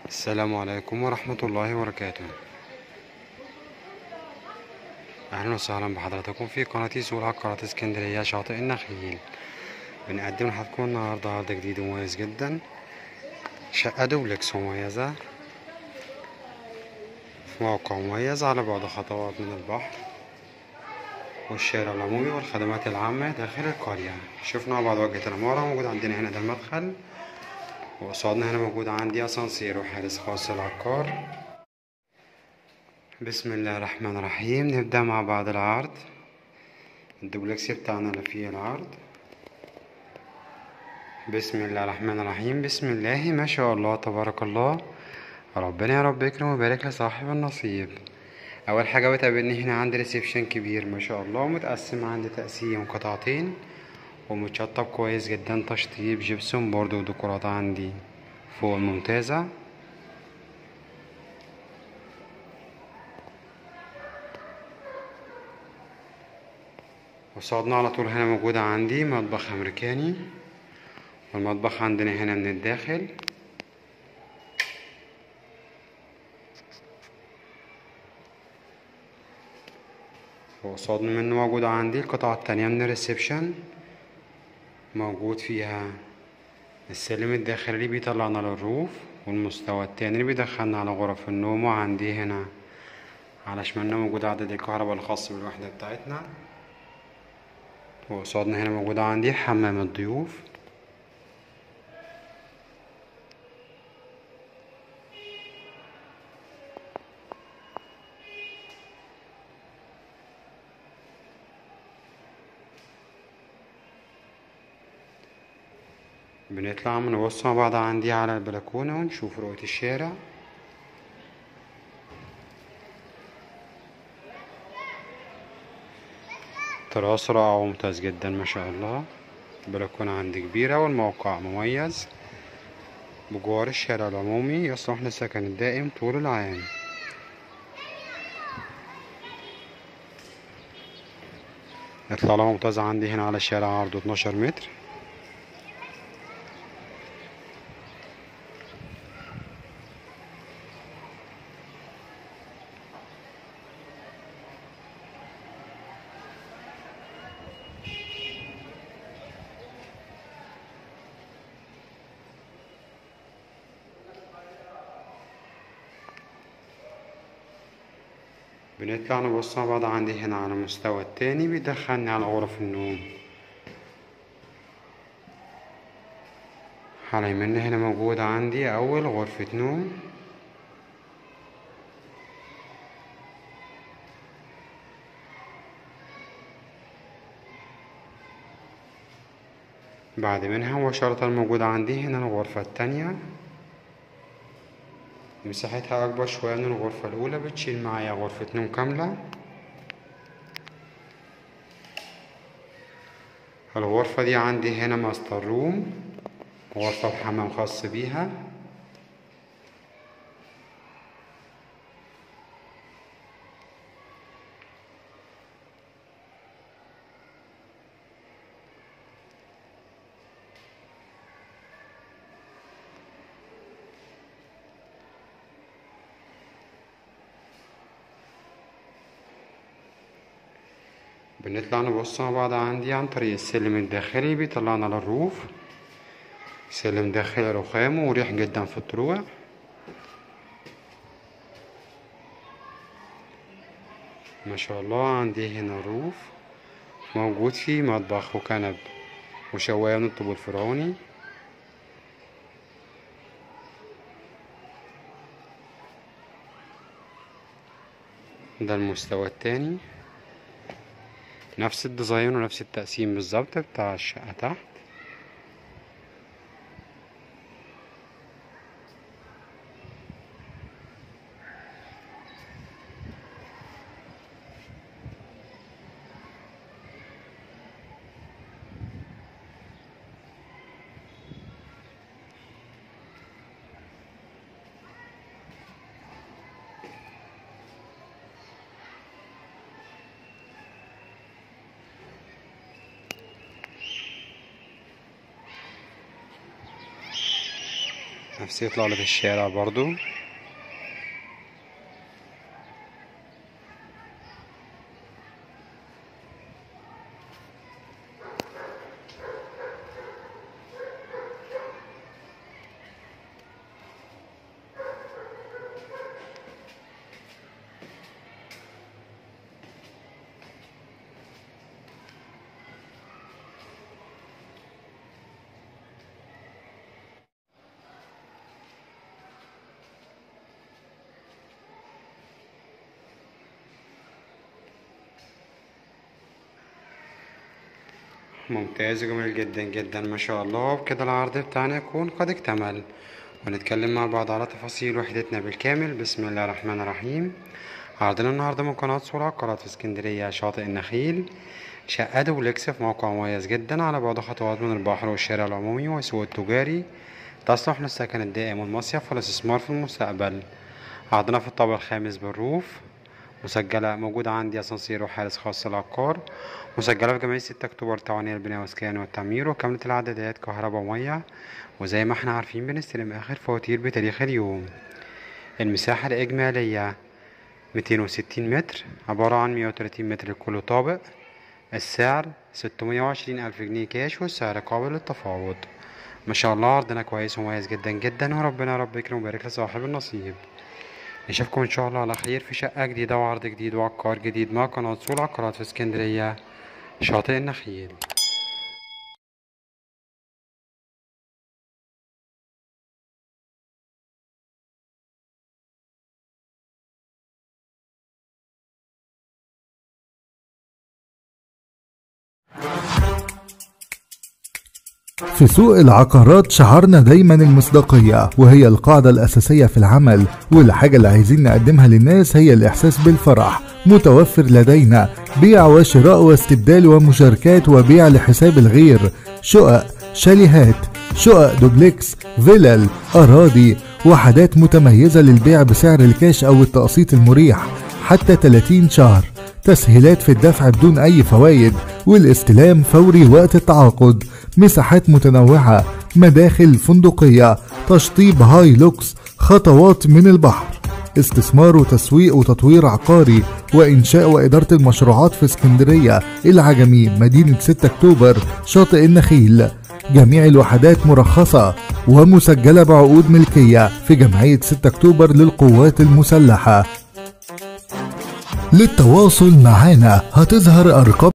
السلام عليكم ورحمة الله وبركاته أهلا وسهلا بحضراتكم في قناة سوق عقارات اسكندرية شاطئ النخيل بنقدم لحضراتكم النهاردة عرض جديد ومميز جدا شقة دوبلكس مميزة في موقع مميز على بعد خطوات من البحر والشارع العمومي والخدمات العامة داخل القرية شفنا مع بعض واجهة العمارة موجود عندنا هنا ده المدخل وقصادنا هنا موجود عندي أسانسير وحارس خاص للعقار بسم الله الرحمن الرحيم نبدأ مع بعض العرض الدوبلكس بتاعنا اللي فيه العرض بسم الله الرحمن الرحيم بسم الله ما شاء الله تبارك الله ربنا يا رب يكرم ويبارك لصاحب النصيب اول حاجه بتقابلني هنا عندي ريسبشن كبير ما شاء الله متقسم عندي تقسيم قطعتين ومتشطب كويس جدا تشطيب جبسون بورد وديكورات عندي فوق ممتازه قصادنا على طول هنا موجودة عندي مطبخ أمريكاني والمطبخ عندنا هنا من الداخل وقصاد منه موجود عندي القطعة التانية من الريسبشن موجود فيها السلم الداخلي اللي بيطلعنا للروف والمستوى التاني اللي بيدخلنا على غرف النوم وعندي هنا على شمالنا موجود عدد الكهرباء الخاص بالوحدة بتاعتنا وقصادنا هنا موجود عندي حمام الضيوف بنطلع بنبص مع بعض عندي على البلكونة ونشوف رؤية الشارع تراس رائع وممتاز جدا ما شاء الله البلكونة عندي كبيرة والموقع مميز بجوار الشارع العمومي يصلح للسكن الدائم طول العام إطلالة ممتازة عندي هنا على الشارع عرضه 12 متر بنطلع نبص مع بعض عندي هنا على المستوى التاني بيدخلني على غرف النوم على يمنا هنا موجود عندي أول غرفة نوم بعد منها مباشرة موجود عندي هنا الغرفة التانية مساحتها أكبر شوية من الغرفة الأولى بتشيل معايا غرفة نوم كاملة الغرفة دي عندي هنا ماستر روم غرفة بحمام خاص بيها بنطلع نبص مع بعض عندي عن طريق السلم الداخلي بيطلعنا للروف سلم داخلي رخام ومريح جدا في الطلوع ما شاء الله عندي هنا الروف موجود فيه مطبخ وكنب وشواية من الطوب الفرعوني ده المستوى التاني نفس الديزاين ونفس التقسيم بالظبط بتاع الشقة تحت نفس يطلع في الشارع برضو ممتاز جميل جدا جدا ما شاء الله وبكده العرض بتاعنا يكون قد اكتمل ونتكلم مع بعض على تفاصيل وحدتنا بالكامل بسم الله الرحمن الرحيم عرضنا النهاردة من قناة صورة قناة في اسكندرية شاطئ النخيل شقة دوبلكس في موقع مميز جدا على بعد خطوات من البحر والشارع العمومي والسوق التجاري تصلح للسكن الدائم والمصيف والاستثمار في المستقبل عرضنا في الطابق الخامس بالروف مسجلة موجودة عندي أسانسير وحارس خاص للعقار مسجلة في جمعية ستة أكتوبر تعاونية البناء والإسكان والتعمير وكاملة العدادات كهرباء ومية وزي ما احنا عارفين بنستلم آخر فواتير بتاريخ اليوم المساحة الإجمالية ميتين وستين متر عبارة عن مية وتلاتين متر لكل طابق السعر ستمية وعشرين ألف جنيه كاش والسعر قابل للتفاوض ما شاء الله عرضنا كويس ومميز جدا جدا وربنا يا رب يكرم ويبارك لصاحب النصيب نشوفكم ان شاء الله على خير في شقة جديدة وعرض جديد وعقار جديد مع قناة صول عقارات في اسكندرية شاطئ النخيل في سوق العقارات شعرنا دايما المصداقية وهي القاعدة الأساسية في العمل والحاجة اللي عايزين نقدمها للناس هي الإحساس بالفرح متوفر لدينا بيع وشراء واستبدال ومشاركات وبيع لحساب الغير شقق شاليهات شقق دوبلكس فيلل أراضي وحدات متميزة للبيع بسعر الكاش أو التقسيط المريح حتى 30 شهر تسهيلات في الدفع بدون أي فوائد والاستلام فوري وقت التعاقد مساحات متنوعة مداخل فندقية تشطيب هاي لوكس خطوات من البحر استثمار وتسويق وتطوير عقاري وإنشاء وإدارة المشروعات في اسكندرية العجمي مدينة 6 أكتوبر شاطئ النخيل جميع الوحدات مرخصة ومسجلة بعقود ملكية في جمعية 6 أكتوبر للقوات المسلحة للتواصل معنا هتظهر أرقام